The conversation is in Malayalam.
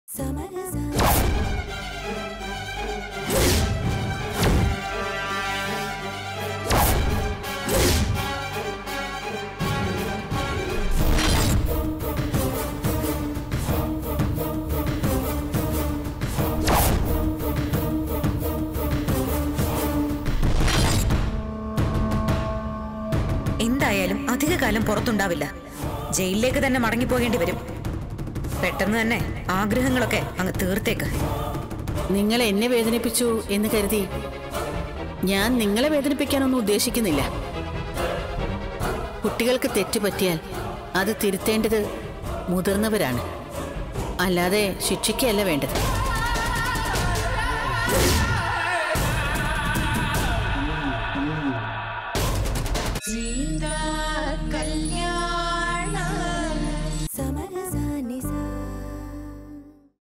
എന്തായാലും അധികകാലം പുറത്തുണ്ടാവില്ല ജയിലിലേക്ക് തന്നെ മടങ്ങിപ്പോകേണ്ടി വരും പെട്ടെന്ന് തന്നെ ആഗ്രഹങ്ങളൊക്കെ അങ്ങ് തീർത്തേക്ക് നിങ്ങൾ എന്നെ വേദനിപ്പിച്ചു എന്ന് കരുതി ഞാൻ നിങ്ങളെ വേദനിപ്പിക്കാനൊന്നും ഉദ്ദേശിക്കുന്നില്ല കുട്ടികൾക്ക് തെറ്റ് പറ്റിയാൽ അത് തിരുത്തേണ്ടത് മുതിർന്നവരാണ് അല്ലാതെ ശിക്ഷിക്കുകയല്ല വേണ്ടത്